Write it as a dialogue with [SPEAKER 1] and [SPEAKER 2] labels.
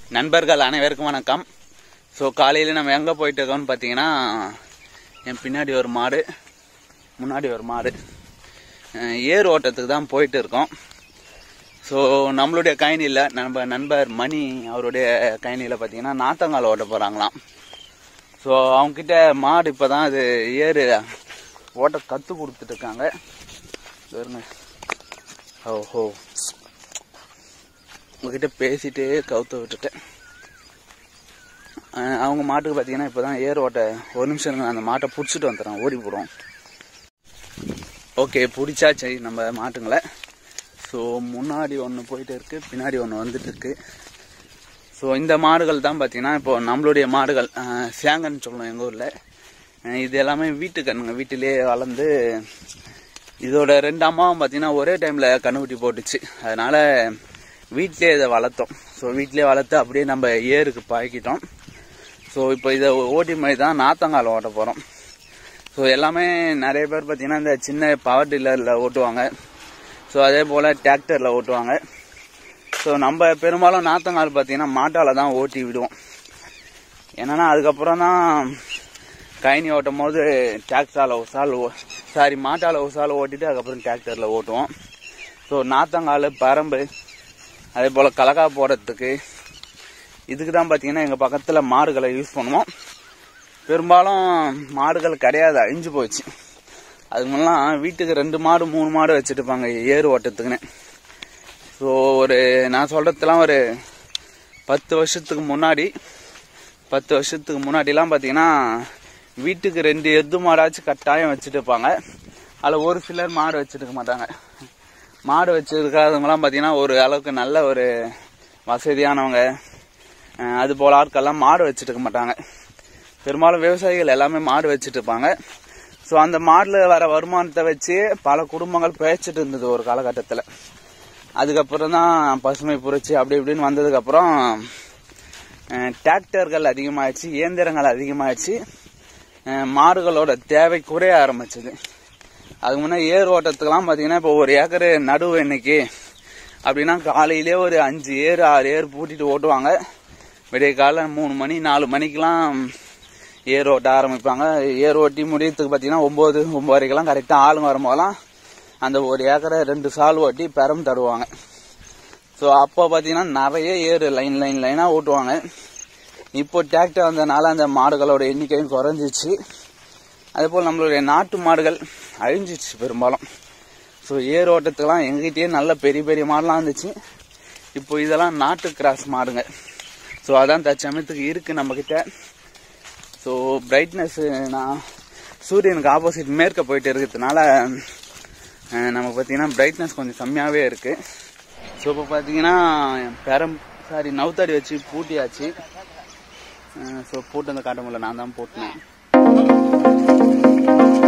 [SPEAKER 1] நண்பர்கள் அனைவருக்கும் வணக்கம் ஸோ காலையில் நம்ம எங்கே போயிட்டு இருக்கோம்னு பார்த்தீங்கன்னா என் பின்னாடி ஒரு மாடு முன்னாடி ஒரு மாடு அஹ் ஏர் ஓட்டத்துக்கு தான் போயிட்டு இருக்கோம் ஸோ நம்மளுடைய கயனியில் நம்ம நண்பர் மணி அவருடைய கயனியில் பார்த்தீங்கன்னா நாத்தங்கால் ஓட்ட போகிறாங்களாம் ஸோ அவங்கக்கிட்ட மாடு இப்போ தான் அது ஏறு ஓட்ட கற்றுக் கொடுத்துட்டு இருக்காங்க இதோ இருங்க ஓஹோ உங்ககிட்ட பேசிட்டு கவுத்த விட்டுட்டேன் அஹ் அவங்க மாட்டுக்கு பார்த்தீங்கன்னா இப்போ தான் ஏர் ஓட்ட ஒரு நிமிஷம் இருங்க அந்த மாட்டை பிடிச்சிட்டு வந்துடுறோம் ஓடி போடுவோம் ஓகே பிடிச்சாச்சு நம்ம மாட்டுங்களை ஸோ முன்னாடி ஒன்று போயிட்டு இருக்கு பின்னாடி ஒன்று வந்துட்டு இருக்கு ஸோ இந்த மாடுகள் தான் பார்த்தீங்கன்னா இப்போ நம்மளுடைய மாடுகள் அஹ் சேங்கன்னு சொல்லுவோம் எங்கள் ஊரில் இது எல்லாமே வீட்டு கண்ணுங்க வீட்டிலேயே வளர்ந்து இதோட ரெண்டு அம்மாவும் பார்த்தீங்கன்னா ஒரே டைமில் கண்ணுக்குட்டி போட்டுச்சு அதனால வீட்டிலே இதை வளர்த்தோம் ஸோ வீட்டிலே வளர்த்து அப்படியே நம்ம ஏருக்கு பழக்கிட்டோம் ஸோ இப்போ இதை ஓட்டி மாதிரி தான் நாத்தங்கால் ஓட்ட போகிறோம் ஸோ எல்லாமே நிறைய பேர் பார்த்தீங்கன்னா இந்த சின்ன பவர் டில்லரில் ஓட்டுவாங்க ஸோ அதே போல் டிராக்டரில் ஓட்டுவாங்க ஸோ நம்ம பெரும்பாலும் நாத்தங்கால் பார்த்தீங்கன்னா மாட்டால் தான் ஓட்டி விடுவோம் என்னன்னா அதுக்கப்புறம் தான் கயனி ஓட்டும் போது டிராக்டரால் ஒரு சால் சாரி மாட்டால் ஒரு சால் ஓட்டிட்டு அதுக்கப்புறம் டிராக்டரில் ஓட்டுவோம் ஸோ நாத்தங்கால் பரம்பு அதே போல் கலக்கா போடுறதுக்கு இதுக்கு தான் பார்த்தீங்கன்னா எங்கள் பக்கத்தில் மாடுகளை யூஸ் பண்ணுவோம் பெரும்பாலும் மாடுகள் கிடையாது அழிஞ்சு போச்சு அதுக்கு முன்னெல்லாம் வீட்டுக்கு ரெண்டு மாடு மூணு மாடு வச்சுட்டு இருப்பாங்க ஏறு ஓட்டத்துக்குன்னு ஸோ ஒரு நான் சொல்கிறதுலாம் ஒரு பத்து வருஷத்துக்கு முன்னாடி பத்து வருஷத்துக்கு முன்னாடிலாம் பார்த்தீங்கன்னா வீட்டுக்கு ரெண்டு எது மாடாச்சும் கட்டாயம் வச்சுட்டு இருப்பாங்க அதில் ஒரு சிலர் மாடு வச்சுருக்க மாட்டாங்க மாடு வச்சுருக்காதவங்களாம் பார்த்தீங்கன்னா ஒரு அளவுக்கு நல்ல ஒரு வசதியானவங்க அஹ் அது போல ஆட்கள்லாம் மாடு வச்சுட்டு இருக்க மாட்டாங்க பெரும்பாலும் விவசாயிகள் எல்லாமே மாடு வச்சுட்டு இருப்பாங்க ஸோ அந்த மாடில் வர வருமானத்தை வச்சு பல குடும்பங்கள் பிழைச்சிட்டு இருந்தது ஒரு காலகட்டத்தில் அதுக்கப்புறம் தான் பசுமை புரட்சி அப்படி இப்படின்னு வந்ததுக்கப்புறம் அஹ், டிராக்டர்கள் அதிகமாகிடுச்சு இயந்திரங்கள் அதிகமாகிடுச்சு அஹ், மாடுகளோட தேவை குறைய ஆரம்பிச்சது அதுக்கு முன்னே ஏர் ஓட்டத்துக்கெல்லாம் பார்த்தீங்கன்னா இப்போ ஒரு ஏக்கர் நடுவு இன்னைக்கு அப்படின்னா காலையிலே ஒரு அஞ்சு ஏர் ஆறு ஏர் பூட்டிட்டு ஓட்டுவாங்க விடிய காலை மூணு மணி நாலு மணிக்கெல்லாம் ஏர் ஓட்ட ஆரம்பிப்பாங்க ஏர் ஓட்டி முடியறதுக்கு பார்த்தீங்கன்னா ஒம்பது ஒம்பதரைக்கெல்லாம் கரெக்டாக ஆளுங்க வரும்போதெல்லாம் அந்த ஒரு ஏக்கரை ரெண்டு சால் ஓட்டி பெரம் தருவாங்க ஸோ அப்போ பார்த்தீங்கன்னா நிறைய ஏர் லைன் லைன் லைனாக ஓட்டுவாங்க இப்போ டிராக்டர் வந்ததுனால அந்த மாடுகளோட எண்ணிக்கையும் குறைஞ்சிச்சு அதே போல் நம்மளுடைய நாட்டு மாடுகள் அழிஞ்சிச்சு பெரும்பாலும் ஸோ ஏர் ஓட்டத்துக்கெல்லாம் எங்ககிட்டயே நல்ல பெரிய பெரிய மாடுலாம் இருந்துச்சு இப்போ இதெல்லாம் நாட்டு கிராஸ் மாடுங்க ஸோ அதான் தற்சமயத்துக்கு இருக்குது நம்மக்கிட்ட ஸோ பிரைட்னஸ் நான் சூரியனுக்கு ஆப்போசிட் மேற்க போயிட்டு இருக்கிறதுனால அஹ், நமக்கு பார்த்தீங்கன்னா பிரைட்னஸ் கொஞ்சம் கம்மியாகவே இருக்குது ஸோ இப்போ பார்த்தீங்கன்னா பெரம் சாரி நவுத்தாடி வச்சு பூட்டியாச்சு ஸோ பூட்டு வந்து காட்ட முடியல நான் தான் பூட்டினேன்